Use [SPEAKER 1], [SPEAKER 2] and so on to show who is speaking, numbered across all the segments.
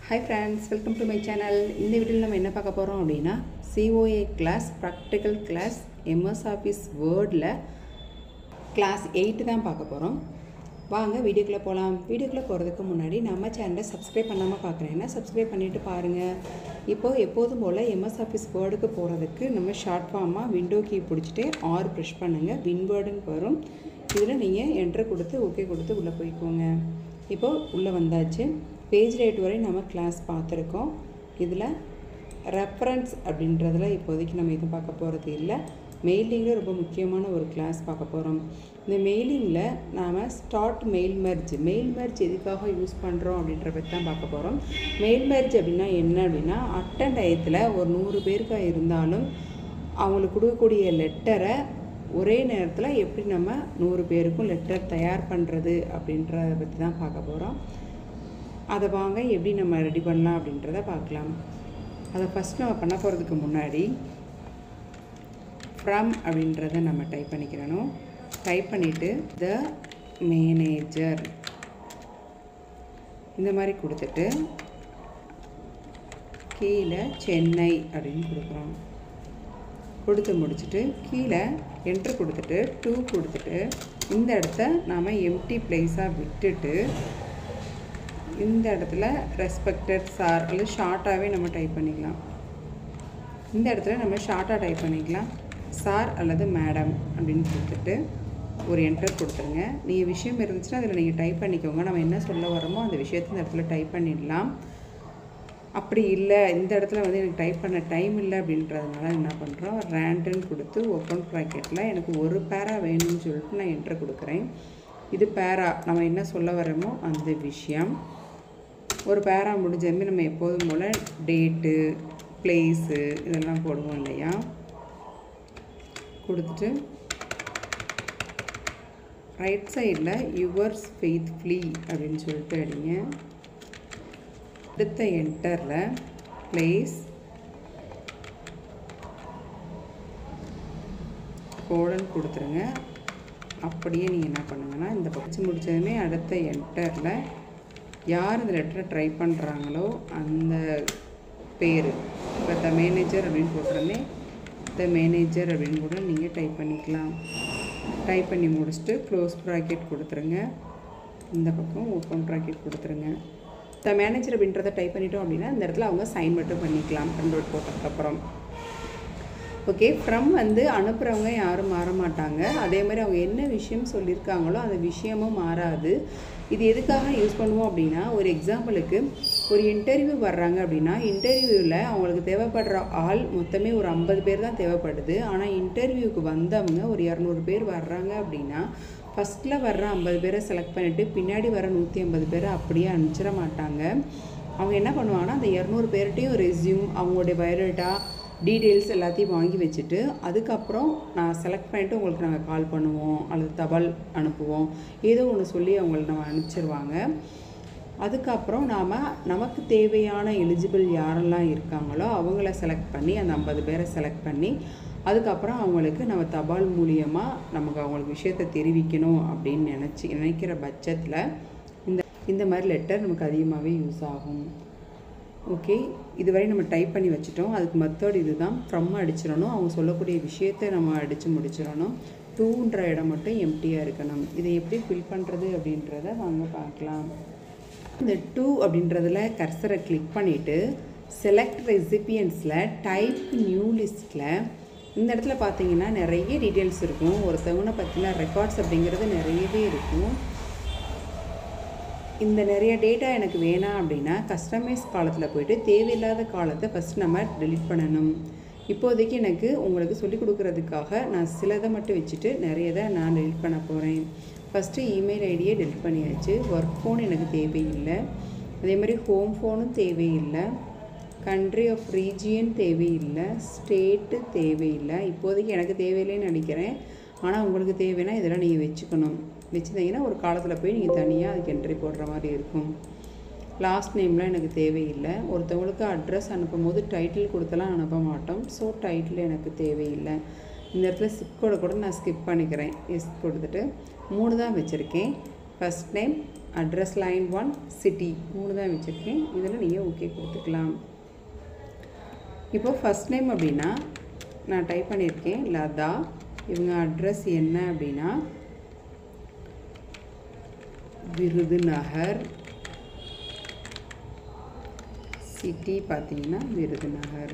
[SPEAKER 1] hi friends welcome to my channel இந்த வீடியோவில் நம்ம என்ன பார்க்க போகிறோம் அப்படின்னா COA class practical class MS Office வேர்டில் கிளாஸ் எயிட்டு தான் பார்க்க போகிறோம் வாங்க வீடியோக்குள்ளே போகலாம் வீடியோக்குள்ளே போகிறதுக்கு முன்னாடி நம்ம சேனலை சப்ஸ்கிரைப் பண்ணாமல் பார்க்குறேன்னா சப்ஸ்கிரைப் பண்ணிவிட்டு பாருங்கள் இப்போது எப்போதும் போல் எம்எஸ் ஆஃபீஸ் வேர்டுக்கு போகிறதுக்கு நம்ம ஷார்ட் ஃபார்மாக விண்டோ கீ பிடிச்சிட்டு ஆர் ப்ரெஷ் பண்ணுங்கள் வின்வேர்டுன்னு வரும் இதில் நீங்கள் என்ட்ரு கொடுத்து ஓகே கொடுத்து உள்ளே போய்க்கோங்க இப்போது உள்ளே வந்தாச்சு பேஜ் ரேட் வரை நம்ம கிளாஸ் பார்த்துருக்கோம் இதில் ரெஃபரன்ஸ் அப்படின்றதுல இப்போதைக்கு நம்ம எதுவும் பார்க்க போகிறது இல்லை மெயிலிங்கில் ரொம்ப முக்கியமான ஒரு கிளாஸ் பார்க்க போகிறோம் இந்த மெயிலிங்கில் நாம் start mail merge mail merge எதுக்காக யூஸ் பண்ணுறோம் அப்படின்ற பற்றி தான் பார்க்க போகிறோம் மெயில் மெர்ஜ் அப்படின்னா என்ன அப்படின்னா அட்டன் டயத்தில் ஒரு நூறு பேருக்கா இருந்தாலும் அவங்களுக்கு கொடுக்கக்கூடிய லெட்டரை ஒரே நேரத்தில் எப்படி நம்ம நூறு பேருக்கும் லெட்டர் தயார் பண்ணுறது அப்படின்றத பற்றி தான் பார்க்க போகிறோம் அதை வாங்க எப்படி நம்ம ரெடி பண்ணலாம் அப்படின்றத பார்க்கலாம் அதை ஃபஸ்ட் நம்ம பண்ண போகிறதுக்கு முன்னாடி ஃப்ரம் அப்படின்றத நம்ம டைப் பண்ணிக்கிறணும் டைப் பண்ணிவிட்டு த மேனேஜர் இந்த மாதிரி கொடுத்துட்டு கீழே சென்னை அப்படின்னு கொடுக்குறோம் கொடுத்து முடிச்சுட்டு கீழே என்ட்ரு கொடுத்துட்டு டூ கொடுத்துட்டு இந்த இடத்த நாம் எம்டி பிளேஸாக விட்டுட்டு இந்த இடத்துல ரெஸ்பெக்டட் சார் அல்லது ஷார்ட்டாகவே நம்ம டைப் பண்ணிக்கலாம் இந்த இடத்துல நம்ம ஷார்ட்டாக டைப் பண்ணிக்கலாம் சார் அல்லது மேடம் அப்படின்னு கொடுத்துட்டு ஒரு என்டர் கொடுத்துருங்க நீங்கள் விஷயம் இருந்துச்சுன்னா அதில் நீங்கள் டைப் பண்ணிக்கோங்க நம்ம என்ன சொல்ல வரோமோ அந்த விஷயத்தை இந்த இடத்துல டைப் பண்ணிடலாம் அப்படி இல்லை இந்த இடத்துல வந்து எனக்கு டைப் பண்ண டைம் இல்லை அப்படின்றதுனால என்ன பண்ணுறோம் ரேண்டுன்னு கொடுத்து ஓப்பன் ப்ராக்கெட்டில் எனக்கு ஒரு பேரா வேணும்னு சொல்லிட்டு நான் என்ட்ரு கொடுக்குறேன் இது பேரா நம்ம என்ன சொல்ல வரோமோ அந்த விஷயம் ஒரு பேரா முடிஞ்சதுமே நம்ம எப்போதும் போல் டேட்டு பிளேஸு இதெல்லாம் போடுவோம் இல்லையா கொடுத்துட்டு ரைட் சைடில் யுவர்ஸ் ஃபெய்த்ஃபுல்லி அப்படின்னு சொல்லிட்டு அடிங்க அடுத்த என்டரில் பிளேஸ் கோடன் கொடுத்துருங்க அப்படியே நீங்கள் என்ன பண்ணுங்கன்னா இந்த படித்து முடித்ததுமே அடுத்த என்டரில் யார் இந்த லெட்டரை ட்ரை பண்ணுறாங்களோ அந்த பேர் இப்போ த மேனேஜர் அப்படின்னு போட்டுருந்தே த மேனேஜர் அப்படின்னு கூட நீங்கள் டைப் பண்ணிக்கலாம் டைப் பண்ணி முடிச்சுட்டு க்ளோஸ் ப்ராக்கெட் கொடுத்துருங்க இந்த பக்கம் ஓப்பன் ப்ராக்கெட் கொடுத்துருங்க த மேனேஜர் அப்படின்றத டைப் பண்ணிட்டோம் அப்படின்னா இந்த இடத்துல அவங்க சைன் மட்டும் பண்ணிக்கலாம் கண்ட்ரோல் போட்டதுக்கப்புறம் ஓகே ஃப்ரம் வந்து அனுப்புகிறவங்க யாரும் மாற மாட்டாங்க அதே மாதிரி அவங்க என்ன விஷயம் சொல்லியிருக்காங்களோ அந்த விஷயமும் மாறாது இது எதுக்காக யூஸ் பண்ணுவோம் அப்படின்னா ஒரு எக்ஸாம்பிளுக்கு ஒரு இன்டர்வியூ வர்றாங்க அப்படின்னா இன்டர்வியூவில் அவங்களுக்கு தேவைப்படுற ஆள் மொத்தமே ஒரு ஐம்பது பேர் தான் தேவைப்படுது ஆனால் இன்டர்வியூக்கு வந்தவங்க ஒரு இரநூறு பேர் வர்றாங்க அப்படின்னா ஃபஸ்ட்டில் வர்ற ஐம்பது பேரை செலக்ட் பண்ணிவிட்டு பின்னாடி வர நூற்றி ஐம்பது பேரை அப்படியே அனுப்பிச்சிட மாட்டாங்க அவங்க என்ன பண்ணுவாங்கன்னா அந்த இரநூறு பேர்கிட்டையும் ரெஸ்யூம் அவங்களுடைய பயோடேட்டா டீட்டெயில்ஸ் எல்லாத்தையும் வாங்கி வச்சுட்டு அதுக்கப்புறம் நான் செலக்ட் பண்ணிவிட்டு உங்களுக்கு நாங்கள் கால் பண்ணுவோம் அல்லது தபால் அனுப்புவோம் ஏதோ ஒன்று சொல்லி அவங்கள நம்ம அனுப்பிச்சிருவாங்க அதுக்கப்புறம் நாம் நமக்கு தேவையான எலிஜிபிள் யாரெல்லாம் இருக்காங்களோ அவங்கள செலக்ட் பண்ணி அந்த ஐம்பது பேரை செலக்ட் பண்ணி அதுக்கப்புறம் அவங்களுக்கு நம்ம தபால் மூலியமாக நமக்கு அவங்களுக்கு விஷயத்தை தெரிவிக்கணும் அப்படின்னு நினச்சி நினைக்கிற பட்சத்தில் இந்த இந்த மாதிரி லெட்டர் நமக்கு அதிகமாகவே யூஸ் ஆகும் ஓகே இதுவரை நம்ம டைப் பண்ணி வச்சுட்டோம் அதுக்கு மெத்தட் இதுதான் ஃப்ரம் அடிச்சிடணும் அவங்க சொல்லக்கூடிய விஷயத்தை நம்ம அடித்து முடிச்சிடணும் டூன்ற இடம் மட்டும் எம்டியாக இருக்கணும் இதை எப்படி ஃபில் பண்ணுறது அப்படின்றத வாங்க பார்க்கலாம் இந்த டூ அப்படின்றதில் கர்சரை கிளிக் பண்ணிவிட்டு செலக்ட் ரெசிபியன்ஸில் டைப் நியூ லிஸ்ட்டில் இந்த இடத்துல பார்த்தீங்கன்னா நிறைய டீட்டெயில்ஸ் இருக்கும் ஒருத்தவங்க பற்றின ரெக்கார்ட்ஸ் அப்படிங்கிறது நிறையவே இருக்கும் இந்த நிறைய டேட்டா எனக்கு வேணாம் அப்படின்னா கஸ்டமைஸ் காலத்தில் போயிட்டு தேவையில்லாத காலத்தை ஃபஸ்ட் நம்ம டெலிட் பண்ணணும் இப்போதைக்கு எனக்கு உங்களுக்கு சொல்லிக் கொடுக்குறதுக்காக நான் சிலதை மட்டும் வச்சுட்டு நிறையதை நான் டெலிட் பண்ண போகிறேன் ஃபஸ்ட்டு இமெயில் ஐடியை டெலிட் பண்ணியாச்சு ஒர்க் ஃபோன் எனக்கு தேவையில்லை அதே மாதிரி ஹோம் ஃபோனும் தேவையில்லை கண்ட்ரி ஆஃப் ரீஜியன் தேவையில்லை ஸ்டேட்டு தேவையில்லை இப்போதைக்கு எனக்கு தேவையில்லைன்னு நினைக்கிறேன் ஆனால் உங்களுக்கு தேவைன்னா இதெல்லாம் நீங்கள் வச்சுக்கணும் வச்சுருந்தீங்கன்னா ஒரு காலத்தில் போய் நீங்கள் தனியாக அதுக்கு என்ட்ரி போடுற மாதிரி இருக்கும் லாஸ்ட் நேம்லாம் எனக்கு தேவையில்லை ஒருத்தவங்களுக்கு அட்ரஸ் அனுப்பும் போது டைட்டில் கொடுத்தலாம் அனுப்ப மாட்டோம் ஸோ டைட்டில் எனக்கு தேவையில்லை இந்த இடத்துல சிப்கோட கூட நான் ஸ்கிப் பண்ணிக்கிறேன் எஸ் கொடுத்துட்டு மூணு தான் வச்சுருக்கேன் first name address line one city மூணு தான் வச்சுருக்கேன் இதில் நீங்கள் ஓகே கொடுத்துக்கலாம் இப்போது ஃபஸ்ட் நேம் அப்படின்னா நான் டைப் பண்ணியிருக்கேன் லதா இவங்க அட்ரஸ் என்ன அப்படின்னா விருதுநகர் சிட்டி பார்த்தீங்கன்னா விருதுநகர்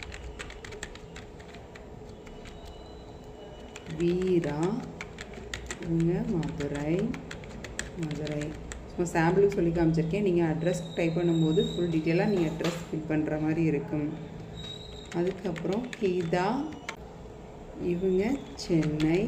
[SPEAKER 1] வீரா இவங்க மதுரை மதுரை ஸோ சாம்பிளுக்கு சொல்லி காமிச்சிருக்கேன் நீங்கள் அட்ரஸ் டைப் பண்ணும்போது ஃபுல் டீட்டெயிலாக நீங்கள் அட்ரஸ் ஃபில் பண்ணுற மாதிரி இருக்கும் அதுக்கப்புறம் கீதா இவங்க சென்னை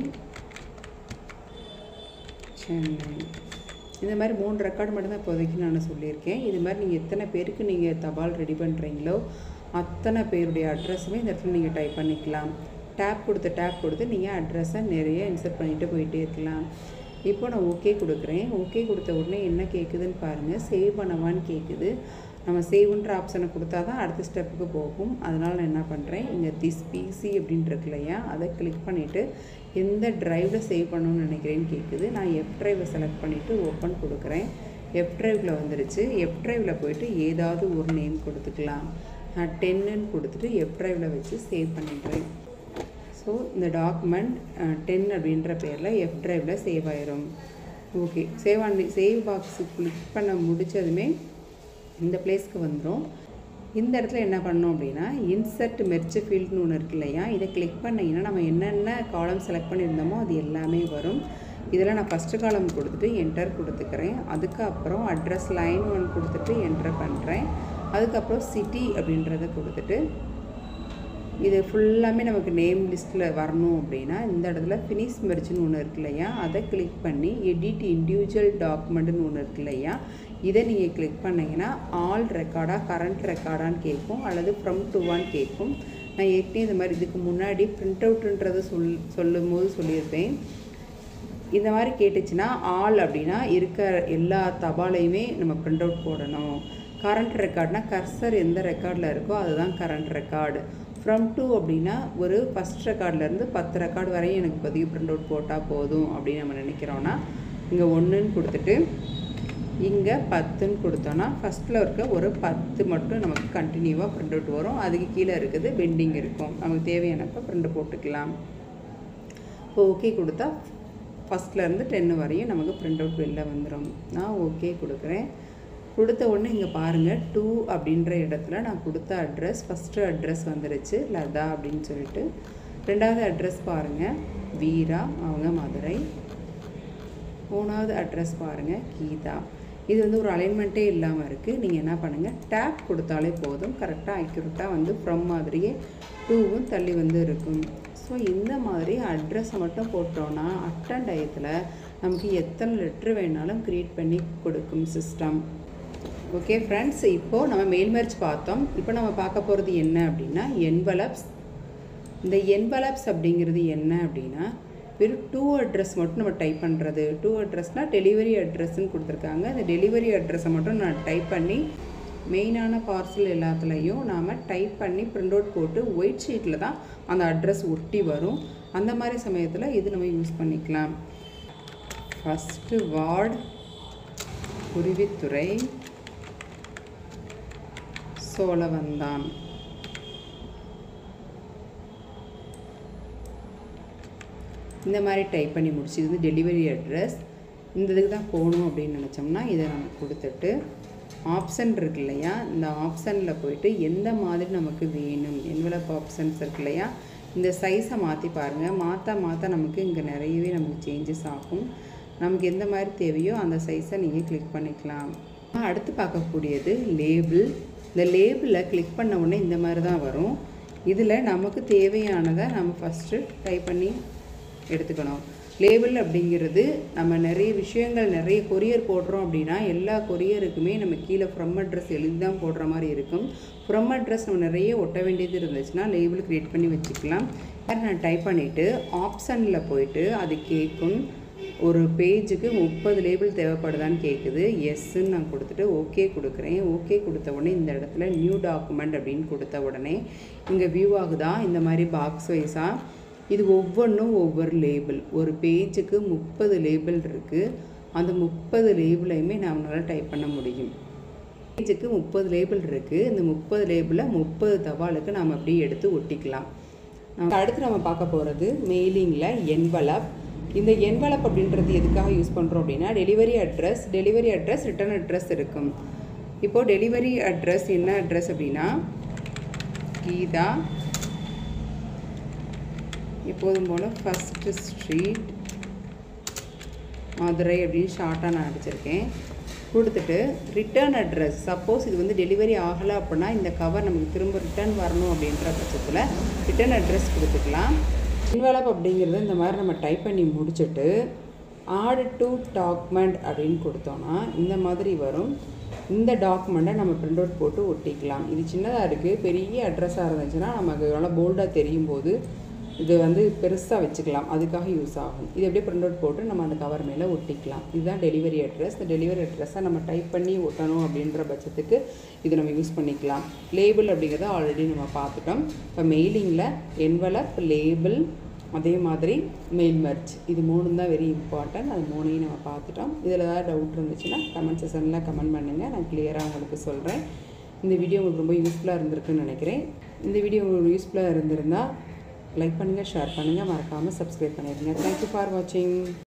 [SPEAKER 1] சென்னை இந்த மாதிரி மூணு ரெக்கார்டு மட்டும்தான் இப்போதைக்கு நான் சொல்லியிருக்கேன் இது மாதிரி நீங்கள் எத்தனை பேருக்கு நீங்கள் தபால் ரெடி பண்ணுறீங்களோ அத்தனை பேருடைய அட்ரஸுமே இந்த இடத்துல நீங்கள் டைப் பண்ணிக்கலாம் டேப் கொடுத்து டேப் கொடுத்து நீங்கள் அட்ரஸை நிறைய இன்சர்ட் பண்ணிட்டு போயிட்டே இருக்கலாம் இப்போ நான் ஓகே கொடுக்குறேன் ஓகே கொடுத்த உடனே என்ன கேட்குதுன்னு பாருங்கள் சேவ் பண்ணவான்னு கேட்குது நம்ம சேவ்ன்ற ஆப்ஷனை கொடுத்தா தான் அடுத்த ஸ்டெப்புக்கு போகும் அதனால் நான் என்ன பண்ணுறேன் இங்கே திஸ் பிசி அப்படின்ட்டு இருக்கு இல்லையா அதை கிளிக் பண்ணிவிட்டு எந்த ட்ரைவில் சேவ் பண்ணணும்னு நினைக்கிறேன்னு கேட்குது நான் எஃப் ட்ரைவை செலக்ட் பண்ணிவிட்டு ஓப்பன் கொடுக்குறேன் எஃப் ட்ரைவில் வந்துருச்சு எஃப் ட்ரைவில் போயிட்டு ஏதாவது ஒரு நேம் கொடுத்துக்கலாம் நான் டென்னுன்னு கொடுத்துட்டு எஃப் ட்ரைவில் வச்சு சேவ் பண்ணிடுறேன் ஸோ இந்த டாக்குமெண்ட் டென் அப்படின்ற பேரில் எஃப் ட்ரைவில் சேவ் ஆயிரும் ஓகே சேவ் ஆனி சேவ் பாக்ஸு கிளிக் பண்ண முடித்ததுமே இந்த பிளேஸ்க்கு வந்துடும் இந்த இடத்துல என்ன பண்ணோம் அப்படின்னா இன்சர்ட் மெர்ச் ஃபீல்ட்னு ஒன்று இருக்கு இல்லையா இதை கிளிக் பண்ணிங்கன்னா நம்ம என்னென்ன காலம் செலக்ட் பண்ணியிருந்தோமோ அது எல்லாமே வரும் இதில் நான் ஃபஸ்ட்டு காலம் கொடுத்துட்டு என்டர் கொடுத்துக்கிறேன் அதுக்கப்புறம் அட்ரஸ் லைன் ஒன் கொடுத்துட்டு என்டர் பண்ணுறேன் அதுக்கப்புறம் சிட்டி அப்படின்றத கொடுத்துட்டு இது ஃபுல்லாமே நமக்கு நேம் லிஸ்ட்டில் வரணும் அப்படின்னா இந்த இடத்துல ஃபினிஷ் மெர்ஜ்னு ஒன்று இருக்கு இல்லையா அதை கிளிக் பண்ணி எடிட் இண்டிவிஜுவல் டாக்குமெண்ட்டுன்னு ஒன்று இருக்கு இல்லையா இதை நீங்கள் கிளிக் பண்ணிங்கன்னா ஆல் ரெக்கார்டாக கரண்ட் ரெக்கார்டான்னு கேட்கும் அல்லது ஃப்ரம் டுவான்னு கேட்கும் நான் ஏற்கனவே இந்த மாதிரி இதுக்கு முன்னாடி பிரிண்ட் அவுட்டுன்றதை சொல் சொல்லும் போது சொல்லியிருப்பேன் இந்த மாதிரி கேட்டுச்சுன்னா ஆல் அப்படின்னா இருக்க எல்லா தபாலையுமே நம்ம பிரிண்ட் அவுட் போடணும் கரண்ட் ரெக்கார்ட்னா கர்சர் எந்த ரெக்கார்டில் இருக்கோ அதுதான் கரண்ட் ரெக்கார்டு ஃப்ரம் டூ அப்படின்னா ஒரு ஃபஸ்ட் ரெக்கார்ட்லேருந்து பத்து ரெக்கார்டு வரையும் எனக்கு பதிவு பிரிண்ட் அவுட் போட்டால் போதும் அப்படின்னு நம்ம நினைக்கிறோன்னா இங்கே ஒன்றுன்னு கொடுத்துட்டு இங்கே பத்துன்னு கொடுத்தோன்னா ஃபஸ்ட்டில் இருக்க ஒரு பத்து மட்டும் நமக்கு கண்டினியூவாக பிரிண்ட் அவுட் வரும் அதுக்கு கீழே இருக்குது பெண்டிங் இருக்கும் நமக்கு தேவையானப்போ பிரிண்ட் போட்டுக்கலாம் இப்போ ஓகே கொடுத்தா ஃபஸ்ட்லேருந்து டென்னு வரையும் நமக்கு பிரிண்ட் அவுட் வெளில வந்துடும் நான் ஓகே கொடுக்குறேன் கொடுத்த உடனே இங்கே பாருங்கள் டூ அப்படின்ற இடத்துல நான் கொடுத்த அட்ரஸ் ஃபஸ்ட்டு அட்ரஸ் வந்துருச்சு லதா அப்படின்னு சொல்லிட்டு ரெண்டாவது அட்ரஸ் பாருங்கள் வீரா அவங்க மதுரை மூணாவது அட்ரஸ் பாருங்கள் கீதா இது வந்து ஒரு அலைன்மெண்ட்டே இல்லாமல் இருக்குது நீங்கள் என்ன பண்ணுங்கள் டேப் கொடுத்தாலே போதும் கரெக்டாக அக்யூரேட்டாக வந்து ஃப்ரம் மாதிரியே டூவும் தள்ளி வந்து இருக்கும் ஸோ இந்த மாதிரி அட்ரஸை மட்டும் போட்டோன்னா அட்டன் டயத்தில் நமக்கு எத்தனை லெட்ரு வேணாலும் க்ரியேட் பண்ணி கொடுக்கும் சிஸ்டம் ஓகே ஃப்ரெண்ட்ஸ் இப்போது நம்ம மெயில் மெர்ஜ் பார்த்தோம் இப்போ நம்ம பார்க்க போகிறது என்ன அப்படின்னா என்வலப்ஸ் இந்த என்வலப்ஸ் அப்படிங்கிறது என்ன அப்படின்னா வெறும் டூ அட்ரஸ் மட்டும் நம்ம டைப் பண்ணுறது டூ அட்ரஸ்னால் டெலிவரி அட்ரஸ்ன்னு கொடுத்துருக்காங்க அந்த டெலிவரி அட்ரஸை மட்டும் நான் டைப் பண்ணி மெயினான பார்சல் எல்லாத்துலேயும் நாம் டைப் பண்ணி பிரிண்ட் அவுட் போட்டு ஒயிட் ஷீட்டில் தான் அந்த அட்ரஸ் ஒட்டி வரும் அந்த மாதிரி சமயத்தில் இது நம்ம யூஸ் பண்ணிக்கலாம் ஃபஸ்ட்டு வார்டு குருவித்துறை சோழவந்தான் இந்த மாதிரி டைப் பண்ணி முடிச்சு இது வந்து டெலிவரி அட்ரஸ் இந்த இதுக்கு தான் போகணும் அப்படின்னு நினச்சோம்னா இதை நம்ம கொடுத்துட்டு ஆப்ஷன் இருக்கு இல்லையா இந்த ஆப்ஷனில் போயிட்டு எந்த மாதிரி நமக்கு வேணும் என்வலப் ஆப்ஷன்ஸ் இருக்கு இல்லையா இந்த சைஸை மாற்றி பாருங்கள் மாற்ற மாற்ற நமக்கு இங்கே நிறையவே நமக்கு சேஞ்சஸ் ஆகும் நமக்கு எந்த மாதிரி தேவையோ அந்த சைஸை நீங்கள் கிளிக் பண்ணிக்கலாம் அடுத்து பார்க்கக்கூடியது லேபிள் இந்த லேபிளில் கிளிக் பண்ண உடனே இந்த மாதிரி தான் வரும் இதில் நமக்கு தேவையானதை நம்ம ஃபஸ்ட்டு டைப் பண்ணி எடுத்துக்கணும் லேபிள் அப்படிங்கிறது நம்ம நிறைய விஷயங்கள் நிறைய கொரியர் போடுறோம் அப்படின்னா எல்லா கொரியருக்குமே நம்ம கீழே ஃப்ரம் அட்ரஸ் எழுதி தான் போடுற மாதிரி இருக்கும் ஃப்ரம் அட்ரஸ் நம்ம நிறைய ஒட்ட வேண்டியது இருந்துச்சுன்னா லேபிள் க்ரியேட் பண்ணி வச்சுக்கலாம் நான் டைப் பண்ணிவிட்டு ஆப்ஷனில் போயிட்டு அது கேட்கும் ஒரு பேஜுக்கு முப்பது லேபிள் தேவைப்படுதான்னு கேட்குது எஸ்ன்னு நான் கொடுத்துட்டு ஓகே கொடுக்குறேன் ஓகே கொடுத்த உடனே இந்த இடத்துல நியூ டாக்குமெண்ட் அப்படின்னு கொடுத்த உடனே இங்கே வியூ ஆகுதா இந்த மாதிரி பாக்ஸ் வைஸாக இது ஒவ்வொன்றும் ஒவ்வொரு லேபிள் ஒரு பேஜுக்கு முப்பது லேபிள் இருக்குது அந்த முப்பது லேபிளையுமே நம்மளால் டைப் பண்ண முடியும் பேஜுக்கு முப்பது லேபிள் இருக்குது இந்த முப்பது லேபிளை முப்பது தபாலுக்கு நாம் அப்படியே எடுத்து ஒட்டிக்கலாம் நம்ம அடுத்து நம்ம பார்க்க போகிறது மெயிலிங்கில் என்வலப் இந்த என்வலப் அப்படின்றது எதுக்காக யூஸ் பண்ணுறோம் அப்படின்னா delivery address delivery address return address இருக்கும் இப்போது டெலிவரி அட்ரஸ் என்ன அட்ரஸ் அப்படின்னா கீதா எப்போதும் போல் ஃபஸ்ட்டு ஸ்ட்ரீட் மதுரை அப்படின்னு ஷார்ட்டாக நான் அடிச்சிருக்கேன் கொடுத்துட்டு ரிட்டர்ன் அட்ரஸ் சப்போஸ் இது வந்து டெலிவரி ஆகலை அப்படின்னா இந்த கவர் நமக்கு திரும்ப ரிட்டர்ன் வரணும் அப்படின்ற பட்சத்தில் ரிட்டர்ன் அட்ரஸ் கொடுத்துக்கலாம் இன்வலப் அப்படிங்கிறது இந்த மாதிரி நம்ம டைப் பண்ணி முடிச்சுட்டு ஆடு டு டாக்குமெண்ட் அப்படின்னு கொடுத்தோன்னா இந்த மாதிரி வரும் இந்த டாக்குமெண்ட்டை நம்ம பிரிண்ட் அவுட் போட்டு ஒட்டிக்கலாம் இது சின்னதாக இருக்குது பெரிய அட்ரஸாக இருந்துச்சுன்னா நமக்கு நல்லா போல்டாக தெரியும் போது இது வந்து பெருசாக வச்சுக்கலாம் அதுக்காக யூஸ் ஆகும் இது அப்படியே பிரிண்ட் அவுட் போட்டு நம்ம அந்த கவர் மேலே ஒட்டிக்கலாம் இதுதான் டெலிவரி அட்ரஸ் இந்த டெலிவரி அட்ரஸை நம்ம டைப் பண்ணி ஒட்டணும் அப்படின்ற பட்சத்துக்கு இது நம்ம யூஸ் பண்ணிக்கலாம் லேபிள் அப்படிங்கிறத ஆல்ரெடி நம்ம பார்த்துட்டோம் இப்போ மெயிலிங்கில் என்வலப் லேபிள் அதே மாதிரி மெயில் மர்ச் இது மூணு தான் வெரி இம்பார்ட்டன்ட் அது மூணையும் நம்ம பார்த்துட்டோம் இதில் ஏதாவது டவுட் இருந்துச்சுன்னா கமெண்ட் செஷனில் கமெண்ட் பண்ணுங்கள் நான் கிளியராக உங்களுக்கு சொல்கிறேன் இந்த வீடியோ உங்களுக்கு ரொம்ப யூஸ்ஃபுல்லாக இருந்திருக்குன்னு நினைக்கிறேன் இந்த வீடியோ உங்களுக்கு யூஸ்ஃபுல்லாக இருந்திருந்தால் லைக் பண்ணுங்கள் ஷேர் பண்ணுங்கள் மறக்காமல் சப்ஸ்கிரைப் பண்ணிடுங்க தேங்க்யூ ஃபார் வாட்சிங்